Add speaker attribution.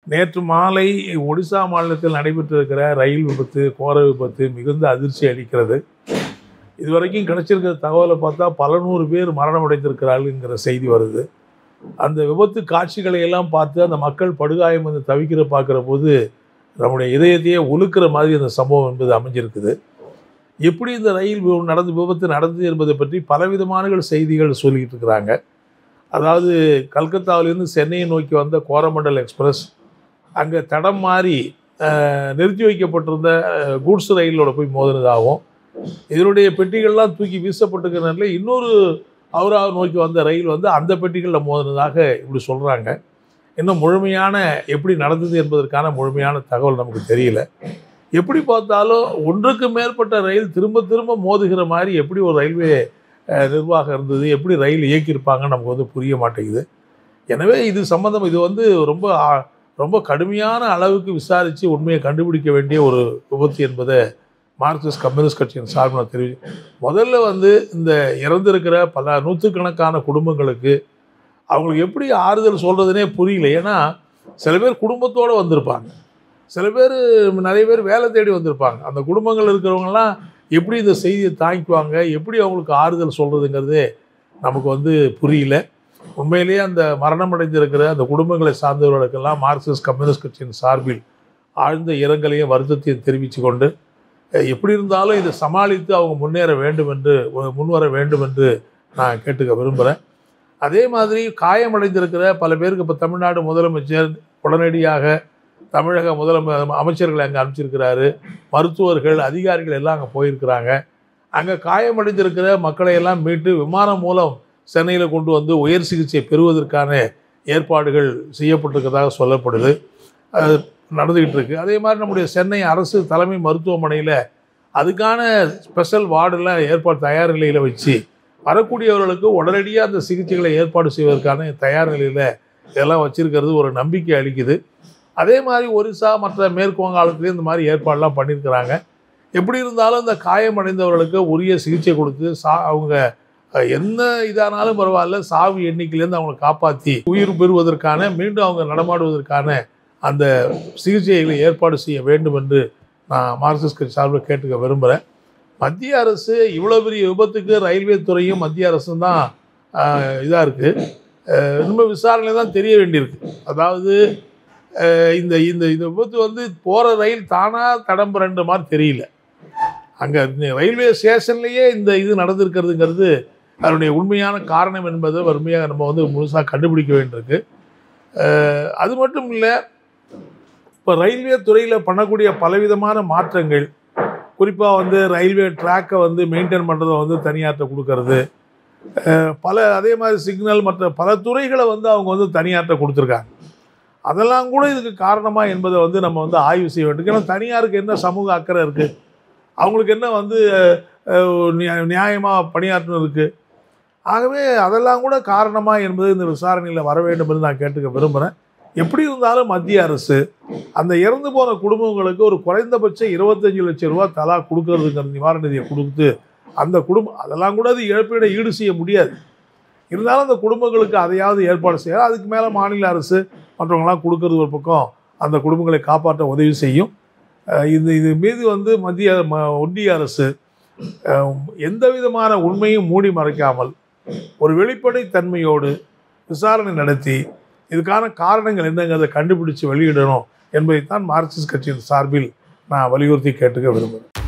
Speaker 1: நேற்று மாலை ஒடிசா மாநிலத்தில் நடைபெற்றிருக்கிற ரயில் விபத்து கோர விபத்து மிகுந்த அதிர்ச்சி அளிக்கிறது இதுவரைக்கும் கிடைச்சிருக்கிற தகவலை பார்த்தா பல நூறு பேர் மரணம் அடைந்திருக்கிறார்கள்ங்கிற செய்தி வருது அந்த விபத்து காட்சிகளை எல்லாம் பார்த்து அந்த மக்கள் படுகாயம் வந்து தவிக்கிற பார்க்குற போது நம்முடைய இதயத்தையே உலுக்கிற மாதிரி அந்த சம்பவம் என்பது அமைஞ்சிருக்குது எப்படி இந்த ரயில் வி- நடந்து விபத்து நடந்தது என்பதை பற்றி பலவிதமான செய்திகள் சொல்லிட்டு இருக்கிறாங்க அதாவது கல்கத்தாவிலிருந்து சென்னையை நோக்கி வந்த கோரமண்டல் எக்ஸ்பிரஸ் அங்கே தடம் மாறி அஹ், நிறுத்தி வைக்கப்பட்டிருந்த கூட்ஸ் ரயிலோட போய் மோதினதாகவும் இதனுடைய பெட்டிகள்லாம் தூக்கி வீசப்பட்டிருக்கிற நிலையில் இன்னொரு ஹவுராவை நோக்கி வந்த ரயில் வந்து அந்த பெட்டிகளில் மோதினதாக இப்படி சொல்கிறாங்க இன்னும் முழுமையான எப்படி நடந்தது என்பதற்கான முழுமையான தகவல் நமக்கு தெரியல எப்படி பார்த்தாலும் ஒன்றுக்கு மேற்பட்ட ரயில் திரும்ப திரும்ப மோதுகிற மாதிரி எப்படி ஒரு ரயில்வே அஹ், நிர்வாகம் இருந்தது எப்படி ரயில் இயக்கியிருப்பாங்கன்னு நமக்கு வந்து புரிய மாட்டேங்குது எனவே இது சம்பந்தம் இது வந்து ரொம்ப ஆ- ரொம்ப கடுமையான அளவுக்கு விசாரித்து உண்மையை கண்டுபிடிக்க வேண்டிய ஒரு விபத்து என்பதை மார்க்சிஸ்ட் கம்யூனிஸ்ட் கட்சியின் சார்பில் நான் தெரிவி முதல்ல வந்து இந்த இறந்திருக்கிற பல நூற்றுக்கணக்கான குடும்பங்களுக்கு அவங்களுக்கு எப்படி ஆறுதல் சொல்கிறதுனே புரியல ஏன்னா சில பேர் குடும்பத்தோடு வந்திருப்பாங்க சில பேர் நிறைய பேர் வேலை தேடி வந்திருப்பாங்க அந்த குடும்பங்கள் இருக்கிறவங்கலாம் எப்படி இந்த செய்தியை தாங்கிக்குவாங்க எப்படி அவங்களுக்கு ஆறுதல் சொல்கிறதுங்கிறதே நமக்கு வந்து புரியல உண்மையிலேயே அந்த மரணம் அடைந்திருக்கிற அந்த குடும்பங்களை சார்ந்தவர்களுக்கெல்லாம் மார்க்சிஸ்ட் கம்யூனிஸ்ட் கட்சியின் சார்பில் ஆழ்ந்த இரங்கலையும் வருத்தத்தையும் தெரிவித்து கொண்டு அஹ், எப்படி இருந்தாலும் இதை சமாளித்து அவங்க முன்னேற வேண்டும் என்று ஒ- முன்வர வேண்டும் என்று நான் கேட்டுக்க விரும்புகிறேன் அதே மாதிரி காயமடைந்திருக்கிற பல பேருக்கு இப்போ தமிழ்நாடு முதலமைச்சர் உடனடியாக தமிழக முதலம அமைச்சர்களை அங்கே அனுப்பிச்சிருக்கிறாரு மருத்துவர்கள் அதிகாரிகள் எல்லாம் அங்கே போயிருக்கிறாங்க அங்கே காயமடைந்திருக்கிற மக்களை எல்லாம் மீட்டு விமானம் மூலம் சென்னையில் கொண்டு வந்து உயர் சிகிச்சை பெறுவதற்கான ஏற்பாடுகள் செய்யப்பட்டிருக்கிறதாக சொல்லப்படுது அது நடந்துக்கிட்டு இருக்கு அதே மாதிரி நம்முடைய சென்னை அரசு தலைமை மருத்துவமனையில் அதுக்கான ஸ்பெஷல் வார்டெல்லாம் ஏற்பாடு தயார் நிலையில் வச்சு வரக்கூடியவர்களுக்கு உடனடியாக அந்த சிகிச்சைகளை ஏற்பாடு செய்வதற்கான தயார் நிலையில் இதெல்லாம் வச்சிருக்கிறது ஒரு நம்பிக்கை அளிக்குது அதே மாதிரி ஒரிசா மற்ற மேற்கு வங்காளத்துலேயும் இந்த மாதிரி ஏற்பாடெல்லாம் பண்ணியிருக்கிறாங்க எப்படி இருந்தாலும் இந்த காயமடைந்தவர்களுக்கு உரிய சிகிச்சை கொடுத்து சா அவங்க அஹ், என்ன இதானாலும் பரவாயில்ல சாவு எண்ணிக்கையிலேருந்து அவங்களை காப்பாற்றி உயிர் பெறுவதற்கான மீண்டும் அவங்க நடமாடுவதற்கான அந்த சிகிச்சைகளை ஏற்பாடு செய்ய வேண்டும் என்று நான் மார்க்சிஸ்ட் கட்சி சார்பில் கேட்டுக்க விரும்புகிறேன் மத்திய அரசு இவ்வளோ பெரிய விபத்துக்கு ரயில்வே துறையும் மத்திய அரசும் தான் இதாக இருக்குது இன்னும் விசாரணை தான் தெரிய வேண்டியிருக்கு அதாவது அஹ், இந்த இந்த இந்த விபத்து வந்து போகிற ரயில் தானாக தடம் புரண்ட மாதிரி தெரியல அங்கே ரயில்வே ஸ்டேஷன்லேயே இந்த இது நடந்திருக்கிறதுங்கிறது அதனுடைய உண்மையான காரணம் என்பதை வறுமையாக நம்ம வந்து முழுசாக கண்டுபிடிக்க வேண்டியிருக்கு அஹ், அது மட்டும் இல்லை இப்போ ரயில்வே துறையில் பண்ணக்கூடிய பலவிதமான மாற்றங்கள் குறிப்பாக வந்து ரயில்வே ட்ராக்கை வந்து மெயின்டைன் பண்ணுறதை வந்து தனியார்ட்ட கொடுக்கறது அஹ், பல அதே மாதிரி சிக்னல் மற்ற பல துறைகளை வந்து அவங்க வந்து தனியார்ட்ட கொடுத்துருக்காங்க அதெல்லாம் கூட இதுக்கு காரணமா என்பதை வந்து நம்ம வந்து ஆய்வு செய்ய வேண்டும் ஏன்னா தனியாருக்கு என்ன சமூக அக்கறை இருக்குது அவங்களுக்கு என்ன வந்து நியாயமாக பணியாற்றணும் இருக்குது ஆகவே அதெல்லாம் கூட காரணமா என்பது இந்த விசாரணையில் வர வேண்டும் என்று நான் கேட்டுக்க விரும்புகிறேன் எப்படி இருந்தாலும் மத்திய அரசு அந்த இறந்து போன குடும்பங்களுக்கு ஒரு குறைந்தபட்சம் இருபத்தஞ்சு லட்சம் ரூபா தலா கொடுக்கறதுங்கிற நிவாரண நிதியை கொடுத்து அந்த குடும்பம் அதெல்லாம் கூட அது இழப்பீடை ஈடு செய்ய முடியாது இருந்தாலும் அந்த குடும்பங்களுக்கு அதையாவது ஏற்பாடு செய்ய அதுக்கு மேலே மாநில அரசு மற்றவங்களாம் கொடுக்கறது ஒரு பக்கம் அந்த குடும்பங்களை காப்பாற்ற உதவி செய்யும் அஹ் இது இது மீது வந்து மத்திய ம ஒன்றிய அரசு அஹ், எந்த விதமான உண்மையும் மூடி மறைக்காமல் ஒரு வெளிப்படை தன்மையோடு விசாரணை நடத்தி இதுக்கான காரணங்கள் என்னங்கிறதை கண்டுபிடிச்சு வெளியிடணும் என்பதைத்தான் மார்க்சிஸ்ட் கட்சியின் சார்பில் நான் வலியுறுத்தி கேட்டுக்க விரும்புகிறேன்